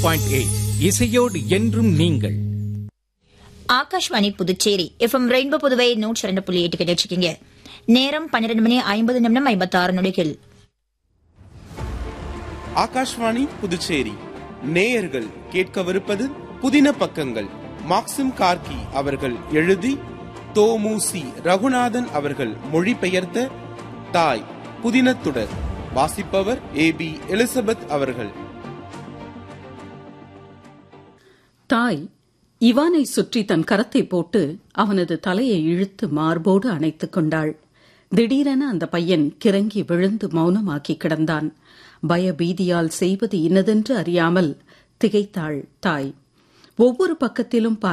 point eight இசையோடு என்றும் நீங்கள் ஆகாஷ்வாணி புதுச்சேரி எஃப்எம் ரெயின்போ புதுவை நூற்றி ரெண்டு புள்ளி எட்டு கிடைச்சிருக்கீங்க நேரம் பன்னிரண்டு மணி ஐம்பது நிமிடம் ஐம்பத்தி ஆறு நொடிகள் ஆகாஷ்வாணி புதுச்சேரி நேயர்கள் கேட்கவிருப்பது புதின பக்கங்கள் மாக்சிம் கார்கி அவர்கள் எழுதி தோமுசி ரகுநாதன் அவர்கள் மொழிபெயர்த்த தாய் புதினத்துடர் வாசிப்பவர் ஏ பி எலிசபெத் அவர்கள் தாய் இவானை சுற்றி தன் கரத்தை போட்டு அவனது தலையை இழுத்து மார்போடு அணைத்துக் கொண்டாள் திடீரென அந்த பையன் கிறங்கி விழுந்து மௌனமாக்கி கிடந்தான் பயபீதியால் செய்வது இன்னதென்று அறியாமல் திகைத்தாள் தாய் ஒவ்வொரு பக்கத்திலும்